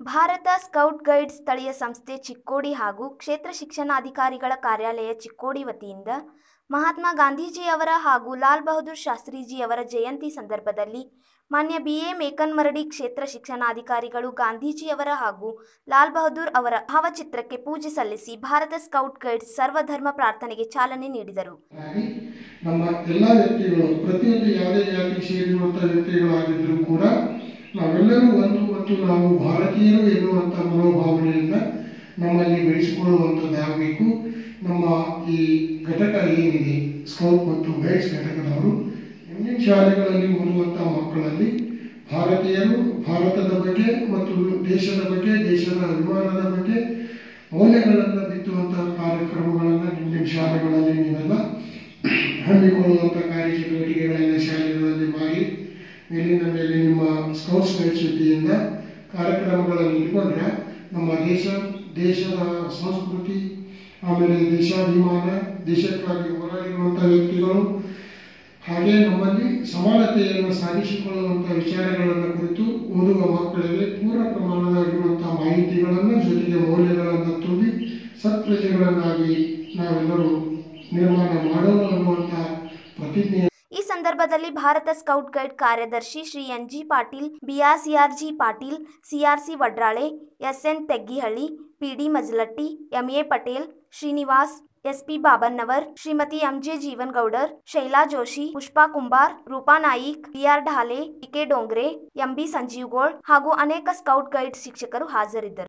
Bharat scout guide ಸ್ಥಳೀಯ ಸಂಸ್ಥೆ ಚಿಕ್ಕೋಡಿ ಹಾಗೂ ಕ್ಷೇತ್ರ ಶಿಕ್ಷಣಾಧಿಕಾರಿಗಳ ಕಾರ್ಯಾಲಯ ಚಿಕ್ಕೋಡಿ ವತಿಯಿಂದ ಮಹಾತ್ಮ ಗಾಂಧೀಜಿಯವರ ಹಾಗೂ ಲಾಲ್ ಬಹದ್ದೂರ್ ಶಾಸ್ತ್ರೀಜಿಯವರ ಜಯಂತಿ ಸಂದರ್ಭದಲ್ಲಿ ಮಾನ್ಯ ಬಿ ಎ ಮೇಕನ್ಮರಡಿ ಕ್ಷೇತ್ರ ಶಿಕ್ಷಣಾಧಿಕಾರಿಗಳು ಗಾಂಧೀಜಿಯವರ ಹಾಗೂ ಲಾಲ್ ಬಹದ್ದೂರ್ ಅವರ ಭಾವಚಿತ್ರಕ್ಕೆ ಪೂಜೆ ಸಲ್ಲಿಸಿ ಭಾರತ ಸ್ಕೌಟ್ ಗೈಡ್ಸ್ ಸರ್ವಧರ್ಮ ಪ್ರಾರ್ಥನೆಗೆ ಚಾಲನೆ ನೀಡಿದರು ಹಾಗಾಗಿ ನಮ್ಮ ಎಲ್ಲ ವ್ಯಕ್ತಿಗಳು ಪ್ರತಿಯೊಂದು ಯಾವುದೇ ಜಾತಿಗೆ ಸೇರಿರುವಂಥ ವ್ಯಕ್ತಿಗಳಾಗಿದ್ದರೂ ಕೂಡ ನಾವೆಲ್ಲರೂ ಒಂದು ಮತ್ತು ನಾವು ಭಾರತೀಯರು ಎನ್ನುವಂಥ ಮನೋಭಾವನೆಯಿಂದ ನಮ್ಮಲ್ಲಿ ಬೆಳೆಸಿಕೊಳ್ಳುವಂಥದ್ದಾಗಬೇಕು ನಮ್ಮ ಈ ಘಟಕ ಏನಿದೆ ಸ್ಕೌಟ್ ಮತ್ತು ಗೈಡ್ಸ್ ಘಟಕದವರು ಇಂಗ್ಲಿಷ್ ಶಾಲೆಗಳಲ್ಲಿ ಓದುವಂಥ ಮಕ್ಕಳಲ್ಲಿ ಭಾರತೀಯರು ಭಾರತದ ಬಗ್ಗೆ ಮತ್ತು ದೇಶದ ಬಗ್ಗೆ ದೇಶದ ಅಭಿಮಾನದ ಬಗ್ಗೆ ಮೌಲ್ಯಗಳನ್ನು ಬಿತ್ತುವಂತಹ ಕಾರ್ಯಕ್ರಮಗಳನ್ನು ನಿಮ್ಮ ನಿಮ್ಮ ಶಾಲೆಗಳಲ್ಲಿ ನೀವೆಲ್ಲ ಹಮ್ಮಿಕೊಳ್ಳುವಂಥ ಕಾರ್ಯಚಟುವಟಿಕೆಗಳನ್ನು ಶಾಲೆಗಳಲ್ಲಿ ಮಾಡಿ ಮೇಲಿನ ಮೇಲೆ ನಿಮ್ಮ ಸ್ಕೌಟ್ಸ್ ಗೈಡ್ಸ್ ವತಿಯಿಂದ ಕಾರ್ಯಕ್ರಮಗಳನ್ನು ಇಟ್ಕೊಂಡ್ರೆ ನಮ್ಮ ದೇಶ ದೇಶದ ಸಂಸ್ಕೃತಿ ಆಮೇಲೆ ದೇಶಾಭಿಮಾನ ದೇಶಕ್ಕಾಗಿ ಹೋರಾಡಿರುವಂಥ ವ್ಯಕ್ತಿಗಳು ಹಾಗೆ ನಮ್ಮಲ್ಲಿ ಸಮಾನತೆಯನ್ನು ಸಾಧಿಸಿಕೊಳ್ಳುವಂಥ ವಿಚಾರಗಳನ್ನು ಕುರಿತು ಓದುವ ಮಕ್ಕಳಿಗೆ ಪೂರ್ಣ ಪ್ರಮಾಣದಾಗಿರುವಂಥ ಮಾಹಿತಿಗಳನ್ನು ಜೊತೆಗೆ ಮೌಲ್ಯಗಳನ್ನು ತುಂಬಿ ಸತ್ಪ್ರಜೆಗಳನ್ನಾಗಿ ನಾವೆಲ್ಲರೂ ನಿರ್ಮಾಣ ಮಾಡೋಣ ಅನ್ನುವಂಥ ಪ್ರತಿಜ್ಞೆ ಈ ಸಂದರ್ಭದಲ್ಲಿ ಭಾರತ ಸ್ಕೌಟ್ ಗೈಡ್ ಕಾರ್ಯದರ್ಶಿ Shri N G Patil BR CRG Patil CRC Vadrale SN Teggihalli PD Majalatti MA Patel Srinivas SP Babannavar Shrimati MJ Jeevangoudar Shaila Joshi Pushpa Kumbar Rupa Naik BR Dhale PK Dongre MB Sanjeevgol ಹಾಗೂ ಅನೇಕ ಸ್ಕೌಟ್ ಗೈಡ್ ಶಿಕ್ಷಕರು ಹಾಜರಿದ್ದರು